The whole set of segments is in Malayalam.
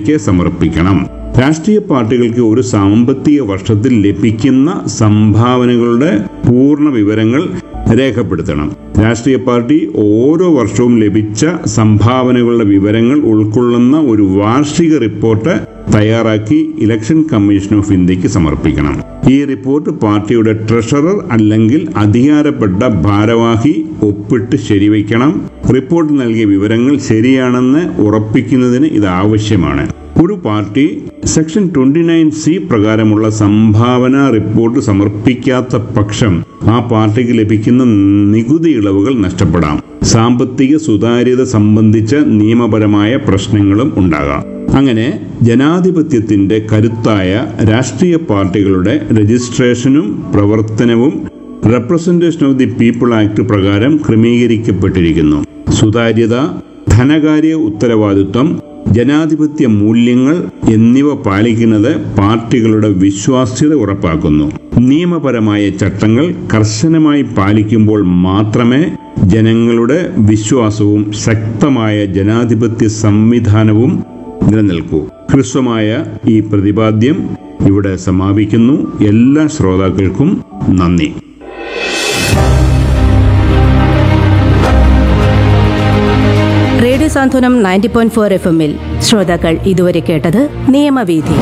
ഫിന്ദയ്ക്ക് സമർപ്പിക്കണം രാഷ്ട്രീയ പാർട്ടികൾക്ക് ഒരു സാമ്പത്തിക വർഷത്തിൽ ലഭിക്കുന്ന സംഭാവനകളുടെ പൂർണ്ണ വിവരങ്ങൾ രേഖപ്പെടുത്തണം രാഷ്ട്രീയ പാർട്ടി ഓരോ വർഷവും ലഭിച്ച സംഭാവനകളുടെ വിവരങ്ങൾ ഉൾക്കൊള്ളുന്ന ഒരു വാർഷിക റിപ്പോർട്ട് തയ്യാറാക്കി ഇലക്ഷൻ കമ്മീഷൻ ഓഫ് ഇന്ത്യക്ക് സമർപ്പിക്കണം ഈ റിപ്പോർട്ട് പാർട്ടിയുടെ ട്രഷറർ അല്ലെങ്കിൽ അധികാരപ്പെട്ട ഭാരവാഹി ഒപ്പിട്ട് ശരിവയ്ക്കണം റിപ്പോർട്ട് നൽകിയ വിവരങ്ങൾ ശരിയാണെന്ന് ഉറപ്പിക്കുന്നതിന് ഇത് ആവശ്യമാണ് ഒരു party section twenty nine C പ്രകാരമുള്ള സംഭാവന റിപ്പോർട്ട് സമർപ്പിക്കാത്ത പക്ഷം ആ പാർട്ടിക്ക് ലഭിക്കുന്ന നികുതി ഇളവുകൾ നഷ്ടപ്പെടാം സാമ്പത്തിക സുതാര്യത സംബന്ധിച്ച നിയമപരമായ പ്രശ്നങ്ങളും ഉണ്ടാകാം അങ്ങനെ ജനാധിപത്യത്തിന്റെ കരുത്തായ രാഷ്ട്രീയ പാർട്ടികളുടെ രജിസ്ട്രേഷനും പ്രവർത്തനവും representation of the people act പ്രകാരം ക്രമീകരിക്കപ്പെട്ടിരിക്കുന്നു സുതാര്യത ധനകാര്യ ഉത്തരവാദിത്വം ജനാധിപത്യ മൂല്യങ്ങൾ എന്നിവ പാലിക്കുന്നത് പാർട്ടികളുടെ വിശ്വാസ്യത ഉറപ്പാക്കുന്നു നിയമപരമായ ചട്ടങ്ങൾ കർശനമായി പാലിക്കുമ്പോൾ മാത്രമേ ജനങ്ങളുടെ വിശ്വാസവും ശക്തമായ ജനാധിപത്യ സംവിധാനവും നിലനിൽക്കൂ ഹ്രസ്വമായ ഈ പ്രതിപാദ്യം ഇവിടെ സമാപിക്കുന്നു എല്ലാ ശ്രോതാക്കൾക്കും നന്ദി radio Santhwanam ninety point four F എമ്മിൽ ശ്രോതാക്കൾ ഇതുവരെ കേട്ടത് നിയമവീഥി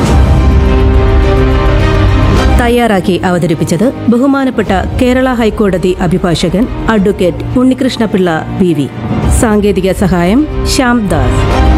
തയ്യാറാക്കി അവതരിപ്പിച്ചത് ബഹുമാനപ്പെട്ട കേരള ഹൈക്കോടതി അഭിഭാഷകൻ അഡ്വക്കേറ്റ് ഉണ്ണികൃഷ്ണപിള്ള വി വി സാങ്കേതിക സഹായം ശ്യാം ദാസ്